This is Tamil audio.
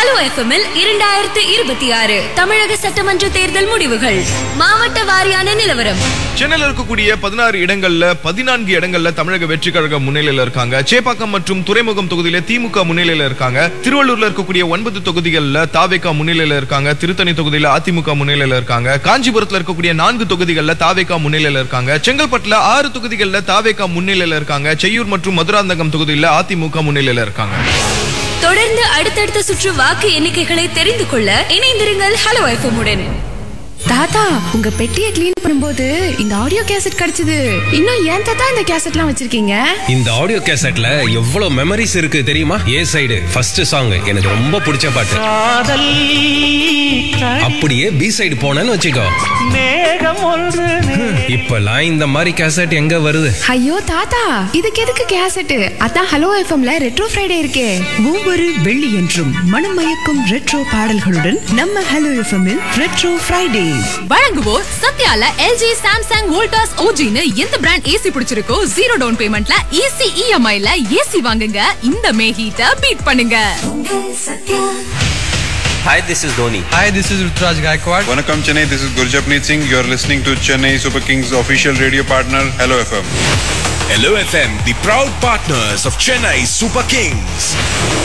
ஹலோ எஃப்எம்மில் இரண்டாயிரத்து இருபத்தி ஆறு தமிழக சட்டமன்ற தேர்தல் முடிவுகள் மாவட்ட வாரியான நிலவரம் சென்னையில இருக்கக்கூடிய பதினாறு இடங்கள்ல பதினான்கு இடங்கள்ல தமிழக வெற்றி கழகம் முன்னிலையில இருக்காங்க சேப்பாக்கம் மற்றும் துறைமுகம் தொகுதியில திமுக முன்னிலையில இருக்காங்க திருவள்ளூர்ல இருக்கக்கூடிய ஒன்பது தொகுதிகள்ல தாவேகா முன்னிலையில இருக்காங்க திருத்தணி தொகுதியில அதிமுக முன்னிலையில இருக்காங்க காஞ்சிபுரத்துல இருக்கக்கூடிய நான்கு தொகுதிகள்ல தாவேகா முன்னிலையில இருக்காங்க செங்கல்பட்டுல ஆறு தொகுதிகள்ல தாவேகா முன்னிலையில இருக்காங்க செய்யூர் மற்றும் மதுராந்தகம் தொகுதியில அதிமுக முன்னிலையில இருக்காங்க தொடர்ந்து அடுத்தடுத்த சுற்று வாக்கு எண்ணிக்கைகளை தெரிந்து கொள்ள இணைந்திருங்கள் ஹலோ எஃப்எம் உடன் தாத்தா உங்க பெட்டியை க்ளீன் பண்ணும்போது இந்த ஆடியோ கேசட் கிடைச்சது இன்னும் ஏன் தாத்தா இந்த கேசட்லாம் வச்சிருக்கீங்க இந்த ஆடியோ கேசட்ல எவ்வளவு மெமரிஸ் இருக்கு தெரியுமா ஏ சைடு ஃபர்ஸ்ட் சாங் எனக்கு ரொம்ப பிடிச்ச பாட்டு காதல் அப்படியே பி சைடு போனேன்னு வச்சுக்கோ மேகம் ஒன்று இப்பெல்லாம் இந்த மாதிரி கேசட் எங்க வருது ஐயோ தாத்தா இதுக்கு எதுக்கு கேசட் அதான் ஹலோ எஃப்எம்ல ரெட்ரோ ஃப்ரைடே இருக்கே ஒவ்வொரு வெள்ளியன்றும் மனமயக்கும் ரெட்ரோ பாடல்களுடன் நம்ம ஹலோ எஃப்எம்மில் ரெட்ரோ ஃப்ரைடே வழங்குவோர் சத்யால எல்ஜி சாம்சங் வோல்டாஸ் ஓஜின்னு எந்த பிராண்ட் ஏசி பிடிச்சிருக்கோ ஜீரோ டவுன் பேமெண்ட்ல ஈஸி இஎம்ஐல ஏசி வாங்குங்க இந்த மே ஹீட்ட பீட் பண்ணுங்க Hi, this is Dhoni. Hi, this is Rutraj Gaikwad. Vanakkam Chennai, this is Gurjapneet Singh. You are listening to Chennai Super Kings official radio partner, Hello FM. Hello FM, the proud partners of Chennai Super Kings.